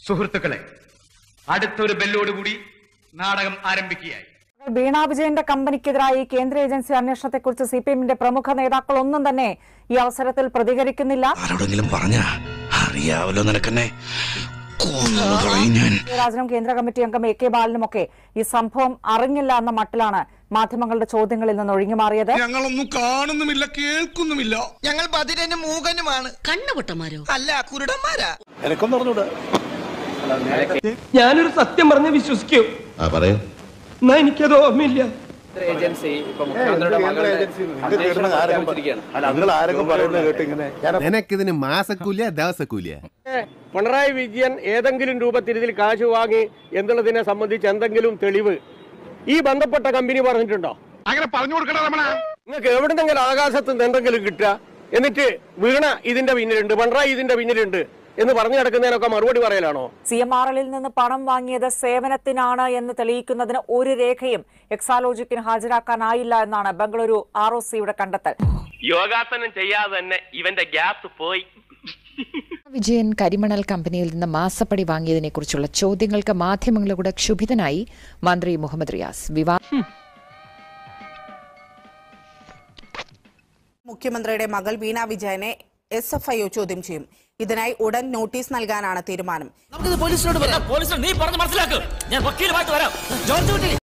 സുഹൃത്തുക്കളെ അടുത്തൊരു ബെല്ലോടുകൂടി നാടകം ആരംഭിക്കുകയായി വീണ വിജയന്റെ കമ്പനിക്കെതിരായി കേന്ദ്ര ഏജൻസി അന്വേഷണത്തെക്കുറിച്ച് സി പി എമ്മിന്റെ പ്രമുഖ നേതാക്കൾ ഒന്നും തന്നെ ഈ അവസരത്തിൽ പ്രതികരിക്കുന്നില്ല ആരോടെങ്കിലും പറഞ്ഞ അറിയാവല്ലോ നിനക്കെന്നെ കൊന്നുകളയും ഞാൻ രാജനും കേന്ദ്ര കമ്മിറ്റി അംഗം എ കെ ബാലനും ഒക്കെ ഈ സംഭവം അറിഞ്ഞില്ല എന്ന മട്ടിലാണ് മാധ്യമങ്ങളുടെ ചോദ്യങ്ങളിൽ നിന്ന് ഒഴിഞ്ഞുമാറിയത് ഞങ്ങളൊന്നും കാണുന്നുമില്ല കേൾക്കുന്നുമില്ല ഞങ്ങൾ ബദിരനും മൂകനുമാണ് കണ്ണുപൊട്ടന്മാരോ അല്ല കുരുടന്മാരാ ഞാനൊരു സത്യം പറഞ്ഞ് വിശ്വസിക്കൂ പറയൂ എന്നാ എനിക്കത് ഓർമ്മയില്ല ഏജൻസി ഇപ്പൊ മുഖ്യമന്ത്രിയുടെ മകളുടെ അന്വേഷണം പ്രഖ്യാപിച്ചിരിക്കുകയാണ് നിനക്കിതിന് മാസക്കൂലിയ ദിവസക്കൂലിയ പിണറായി വിജയൻ ഏതെങ്കിലും രൂപത്തിൽ ഇതിൽ കാശ് വാങ്ങി എന്നുള്ളതിനെ സംബന്ധിച്ച് എന്തെങ്കിലും തെളിവ് ഈ ബന്ധപ്പെട്ട കമ്പനി പറഞ്ഞിട്ടുണ്ടോ അങ്ങനെ പറഞ്ഞു കൊടുക്കണ രമണ നിങ്ങൾക്ക് എവിടെന്നെങ്കിലും ആകാശത്ത് നിന്ന് എന്തെങ്കിലും കിട്ടുക എന്നിട്ട് വീണ ഇതിന്റെ പിന്നിലുണ്ട് പിണറായി ഇതിന്റെ പിന്നിലുണ്ട് എന്ന് പറഞ്ഞു കിടക്കുന്നതിനൊക്കെ മറുപടി പറയലാണോ സി എം ആർ എല്ലിൽ നിന്ന് പണം വാങ്ങിയത് സേവനത്തിനാണ് എന്ന് തെളിയിക്കുന്നതിന് ഒരു രേഖയും എക്സാലോജിക്കിന് ഹാജരാക്കാനായില്ല എന്നാണ് ബംഗളൂരു ആർ ഒ സിയുടെ കണ്ടെത്തൽ യോഗാസനം ചെയ്യാതെ തന്നെ ഇവന്റെ ഗ്യാസ് പോയി വിജയൻ കരിമണൽ കമ്പനിയിൽ നിന്ന് മാസപ്പടി വാങ്ങിയതിനെ കുറിച്ചുള്ള ചോദ്യങ്ങൾക്ക് മാധ്യമങ്ങളിലൂടെ ക്ഷുഭിതനായി മന്ത്രി മുഹമ്മദ് റിയാസ് വിവാദ മുഖ്യമന്ത്രിയുടെ മകൾ വീണ വിജയനെ എസ് എഫ് ഐ ഒ ചോദ്യം ചെയ്യും ഇതിനായി ഉടൻ നോട്ടീസ് നൽകാനാണ് തീരുമാനം പോലീസിനോട് പോലീസിനോട് നീ പറഞ്ഞ് മനസ്സിലാക്കും ഞാൻ വക്കീലുമായിട്ട് വരാം ജോർജ് കുട്ടി